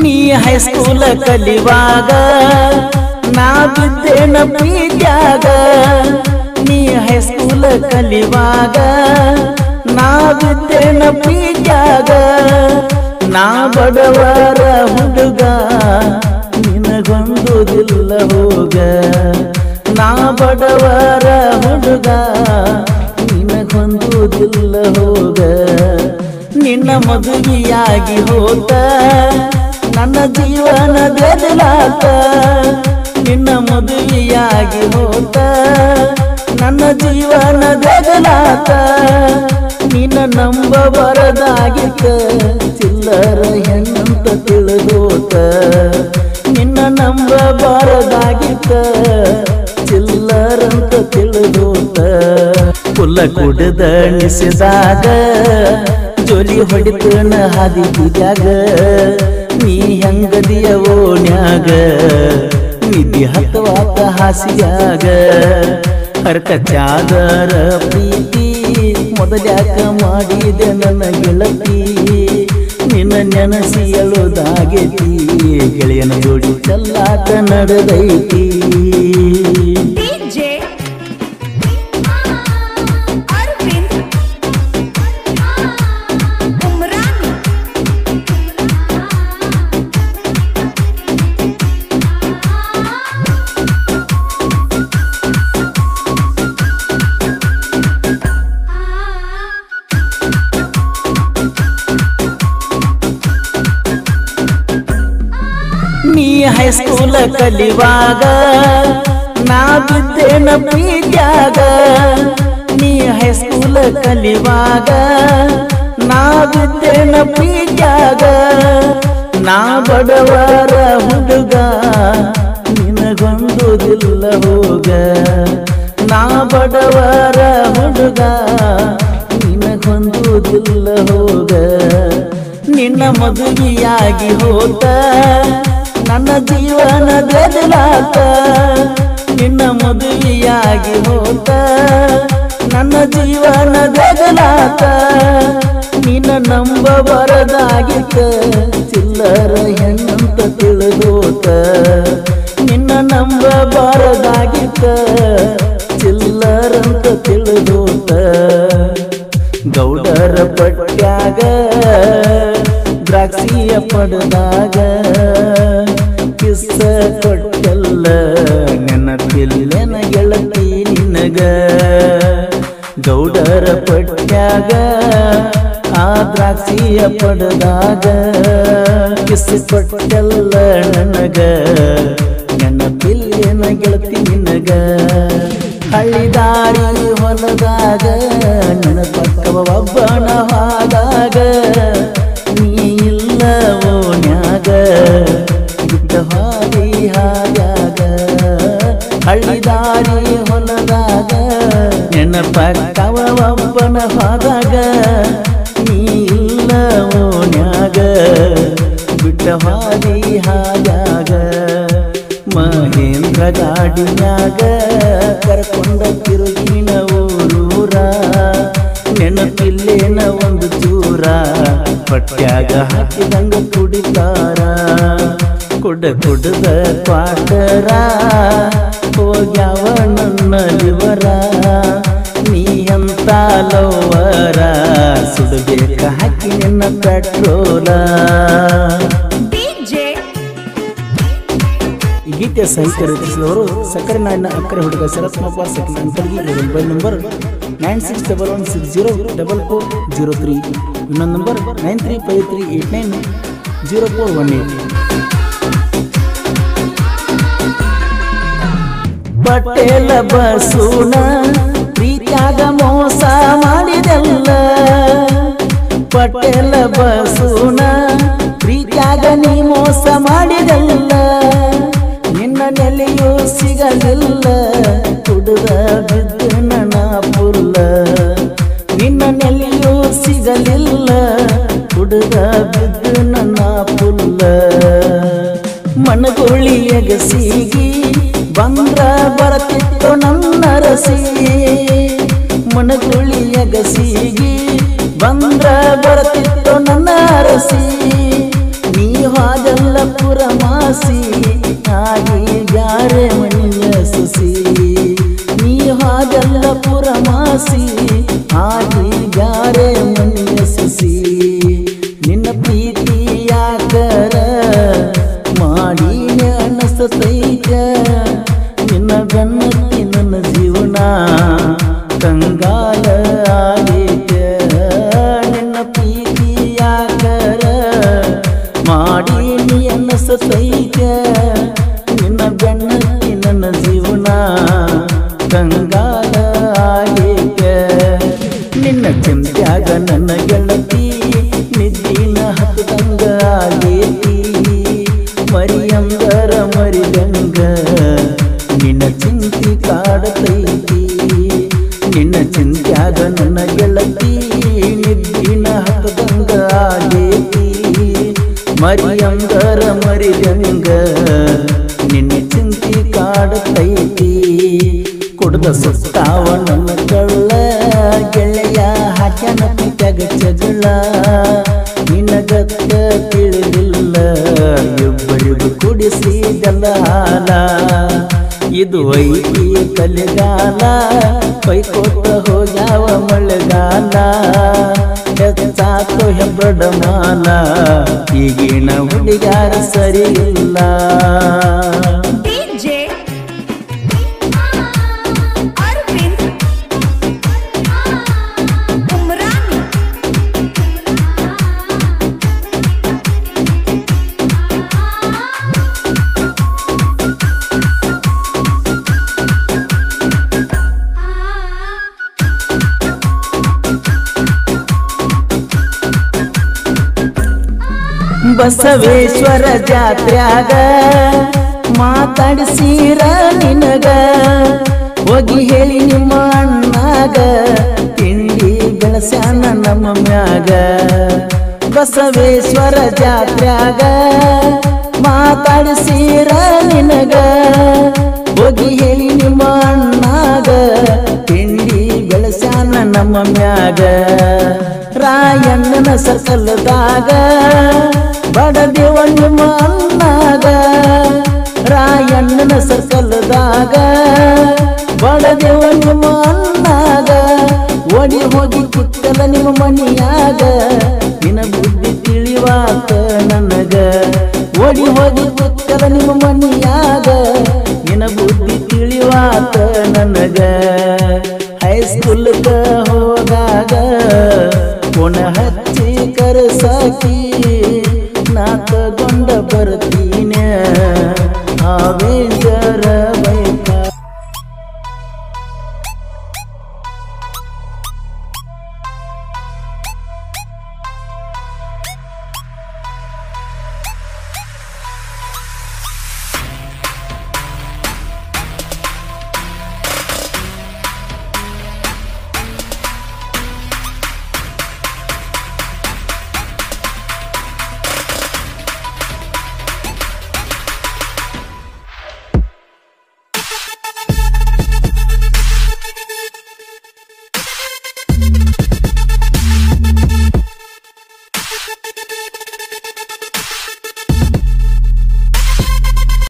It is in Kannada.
ನೀ ಹೈಸ್ಕೂಲ ಕಲಿವಾಗ ನಾ ಬಿದ್ದೇನ ಪ್ರೀತ್ಯಾಗ ನೀ ಹೈಸ್ಕೂಲ ಕಲಿವಾಗ ನಾ ಬಿದ್ದೇನ ಪ್ರೀತ್ಯಾಗ ನಾ ಬಡವರ ಹುಡುಗ ನಿನಗೊಂದುದಿಲ್ಲ ಹೋಗ ನಾ ಬಡವರ ಹುಡುಗ ನಿನಗೊಂದುದಿಲ್ಲ ಹೋಗ ನಿನ್ನ ಮದುವೆಯಾಗಿ ಹೋತ ನನ್ನ ಜೀವನ ಬೆದಲಾತ ನಿನ್ನ ಮದುವೆಯಾಗಿ ಹೋತ ನನ್ನ ಜೀವನ ಬೆದಲಾತ ನಿನ್ನ ನಂಬ ಬರದಾಗಿತ್ತ ಚಿಲ್ಲರ ಹೆಣ್ಣಂತ ತಿಳಿದೋತ ನಿನ್ನ ನಂಬ ಬಾರದಾಗಿತ್ತ ಚಿಲ್ಲರಂತ ತಿಳಿದೋತ ಪುಲ್ಲ ಕುಡಿದ ನಿಸಿದಾಗ ಜೋಲಿ ಹೊಡಿತನ ಹಾದಿ ಬೀಜಾಗ ನೀ ಹೆಂಗದಿಯ ಓಣ್ಯಾಗ ನಿಧಿ ಹತ್ತವಾತ ಹಾಸಿಯಾಗ ಹರ್ಕ ಚಾದರ ಪ್ರೀತಿ ಮೊದಲ್ಯಾಕ ಮಾಡಿದೆ ನನ್ನ ಗೆಳತಿ ನಿನ್ನ ನೆನಸಿ ಎಳುದಾಗೆತಿ ಗೆಳೆಯನ ಜೋಡಿ ಚಲ್ಲಾಟ ನಡೆದೈತಿ DJ Arvind Umrani ನೀ ಹೈಸ್ಕೂಲ ಕಲಿವಾಗ ನಾ ಬಿದ್ದೇನ ಪ್ರೀತ್ಯಾಗ ನೀ ಹೈಸ್ಕೂಲ ಕಲಿವಾಗ ನಾ ಬಿದ್ದೇನ ಪ್ರೀತ್ಯಾಗ ನಾ ಬಡವರ ಹುಡುಗ ನಿನಗೊಂದುದಿಲ್ಲ ಹೋಗ ನಾ ಬಡವರ ಹುಡುಗ ನಿನಗೊಂದುದಿಲ್ಲ ಹೋಗ ನಿನ್ನ ಮದುವೆಯಾಗಿ ಹೋತ ನನ್ನ ಜೀವನ ಬೆದಲಾತ ನಿನ್ನ ಮದುವೆಯಾಗಿ ಹೋತ ನನ್ನ ಜೀವನ ಬೆದಲಾತ ನಿನ್ನ ನಂಬ ಬರದಾಗಿತ್ತ ಚಿಲ್ಲರ ಹೆಣ್ಣಂತ ತಿಳಿದೋತ ನಿನ್ನ ನಂಬ ಬಾರದಾಗಿತ್ತ ಚಿಲ್ಲರಂತ ತಿಳಿದೋತ ಗೌಡರ ಪಟ್ಯಾಗ ದ್ರಾಕ್ಷಿಯ ಪಡೆದಾಗ ಕಿಸ್ಸ ಕೊಟ್ಟಲ್ಲ ನೆನಪಿಲ್ಲೆನ ಗೆಳತಿ ನಿನಗ ಗೌಡರ ಪಟ್ಯಾಗ ಆ ದ್ರಾಕ್ಷಿಯ ಪಡೆದಾಗ ಕಿಸ್ ಕೊಟ್ಟಲ್ಲ ನನಗ ನೆನಪಿಲ್ಲೆನ ಗೆಳತಿ ನಿನಗ ಹಳ್ಳಿದಾರಿ ಹೊಲದಾಗ ನನ್ನ ಪಕ್ಕವ ಒಬ್ಬನ ಹಾದಾಗ ನೀ ಇಲ್ಲ ಓಣ್ಯಾಗ ಬಿಟ್ಟ ಹಾದಿ ಹಾದ್ಯಾಗ ಹಳ್ಳಿದಾರಿ ಹೊಲದಾಗ ನನ್ನ ಪಕ್ಕವ ಒಬ್ಬನ ಹಾದಾಗ ನೀ ಇಲ್ಲ ಓಣ್ಯಾಗ ಬಿಟ್ಟ ಹಾದಿ ಹಾದ್ಯಾಗ ಮಹೇಂದ್ರ ಗಾಡಿನ್ಯಾಗ ಕರ್ಕೊಂಡ ತಿರುಗಿನ ಊರೂರ ನೆನಪಿಲ್ಲೇನ ಒಂದು ಚೂರ ಪಟ್ಯಾಗ ಹಾಕಿದಂಗ ಕುಡಿತಾರ ಕುಡ ಕುಡದ ಕ್ವಾಟರ ಹೋಗ್ಯಾವ ನನ್ನ ಲಿವರ ನೀ ಅಂತ ಲವರ ಸುಡಬೇಕ ಹಾಕಿ ನಿನ್ನ ಪೆಟ್ರೋಲ DJ ಈ ಗೀತೆಯ ಸಾಹಿತ್ಯ ರಚಿಸಿದವರು ಸಕ್ಕರೆ ನಾಡಿನ ಅಕ್ಕರೆ ಹುಡುಗ ಶರತ್ಮಪ್ಪ ಸೆಕೆಂಡ್ ಅಂತರ್ಗಿ ಇವರ mobile number nine six double one six zero double four zero three ಇನ್ನೊಂದು number nine three five three eight nine zero four one eight ಪಟೇಲ ಬಸೂನ ಪ್ರೀತ್ಯಾಗ ಮೋಸ ಮಾಡಿದಲ್ಲ ಪಟೇಲ ಬಸೂನ ಪ್ರೀತ್ಯಾಗ ನೀ ಮೋಸ ಮಾಡಿದಲ್ಲ ನಿನ್ನ ನೆಲೆಯೂ ಸಿಗಲಿಲ್ಲ ಕುಡಿದ ಬಿದ್ದು ನನ್ನ ಪುಲ್ಲ ನಿನ್ನ ನೆಲೆಯೂ ಸಿಗಲಿಲ್ಲ ಕುಡಿದ ಬಿದ್ದು ನನ್ನ ಪುಲ್ಲ ಮನಗುಳಿಯಗ ಸೀಗಿ ಬಂದ್ರ ಬರತಿತ್ತು ನನ್ನ ರಸಿ ಮನಗುಳಿಯಗ ಸೀಗಿ ಬಂದ್ರ ಬರತಿತ್ತು ನನ್ನ ರಸಿ ನೀ ಹಾದಲ್ಲ ಪುರಮಾಸಿ ಆಗಿ ಬ್ಯಾರೆ ಮನೆಯ ಸೊಸಿ ನೀ ಹಾದಲ್ಲ ಪುರಮಾಸಿ ಆಗಿ ಬ್ಯಾರೆ ಮನೆಯ ಸೊಸಿ ನಿನ್ನ ಪ್ರೀತಿ ಯಾಕರ ಮಾಡೀನಿ ಅನಸತೈತ ನಿನ್ನ ಗನ್ನತಿ ನನ್ನ ಜೀವನ ಕಂಗಾಲ ಆಗೈತ ನಿನ್ನ ಪ್ರೀತಿ ಯಾಕರ ಮಾಡೀನಿ ಅನಸತೈತ ನಿನ್ನ ಬೆನ್ನತ್ತಿ ನನ್ನ ಜೀವನ ಕಂಗಾಲ ಆಗೈತ ನಿನ್ನ ಚಿಂತ್ಯಾಗ ನನ್ನ ಗೆಳತಿ ನಿದ್ದಿನ ಹತ್ತದಂಗ ಆಗೇತಿ ಮರಿಯಂದರ ಮರಿದಂಗ ನಿನ್ನ ಚಿಂತಿ ಕಾಡತೈತಿ ನಿನ್ನ ಚಿಂತ್ಯಾಗ ನನ್ನ ಗೆಳತಿ ನಿದ್ದಿನ ಹತ್ತದಂಗ ಆಗೇತಿ ಮರಿಯಂದರ ಮರಿದಂಗ ನಿನ್ನ ಚಿಂತಿ ಕಾಡತೈತಿ ಕುಡ್ದ ಸುತ್ತಾವ ನನ್ನ ಕಳ್ಳ ಗೆಳೆಯ ಹಾಕ್ಯಾನ ಪಿಟ್ಯಾಗ ಜಗಳ ನಿನಗತ್ತ ತಿಳಿದಿಲ್ಲ ಇಬ್ಬರಿಗೂ ಕುಡಿಸಿದಲ್ಲ ಇದು ಐತಿ ಕಲೆಗಾಲ ಕೈಕೊಟ್ಟ ಹೋಗ್ಯಾವ ಮಳೆಗಾಲ ಹೆಚ್ಚಾತು ಹೆಬ್ಬಡ ಮಾಲ ಈಗಿನ ಹುಡುಗ್ಯಾರ ಸರಿ ಇಲ್ಲ DJ Arvind Umrani ಬಸವೇಶ್ವರ ಜಾತ್ರ್ಯಾಗ ಮಾತಾಡಿಸಿರ ನಿನಗ ಹೋಗಿ ಹೇಳಿ ನಿಮ್ಮ ಅಣ್ಣಾಗ ತಿಂಡಿ ಬೆಳಸ್ಯಾನ ನಮ್ಮ ಮ್ಯಾಗ ಬಸವೇಶ್ವರ ಜಾತ್ರ್ಯಾಗ ಮಾತಾಡಿಸಿರ ನಿನಗ ಹೋಗಿ ಹೇಳಿ ನಿಮ್ಮ ಅಣ್ಣಾಗ ತಿಂಡಿ ಬೆಳಸ್ಯಾನ ನಮ್ಮ ಮ್ಯಾಗ ರಾಯಣ್ಣನ ಸರ್ಕಲ್ದಾಗ ಬಡದೇವ ನಿಮ್ಮ ಅಣ್ಣಾಗ ರಾಯಣ್ಣನ ಸರ್ಕಲ್ದಾಗ ಬಡದೇವ ನಿಮ್ಮ ಅಣ್ಣಾಗ ಓಡಿ ಹೋಗಿ ಕುತ್ತಲ ನಿಮ್ಮ ಮನಿಯಾಗ ನಿನ್ನ ಬುದ್ಧಿ ತಿಳಿವಾತ ನನಗ ಓಡಿ ಹೋಗಿ ಕುತ್ತಲ ನಿಮ್ಮ ಮನಿಯಾಗ ನಿನ್ನ ಬುದ್ಧಿ ತಿಳಿವಾತ ನನಗ ಹೈಸ್ಕೂಲ್ಗ ಹೋದಾಗ ಕೊನ ಹತ್ತ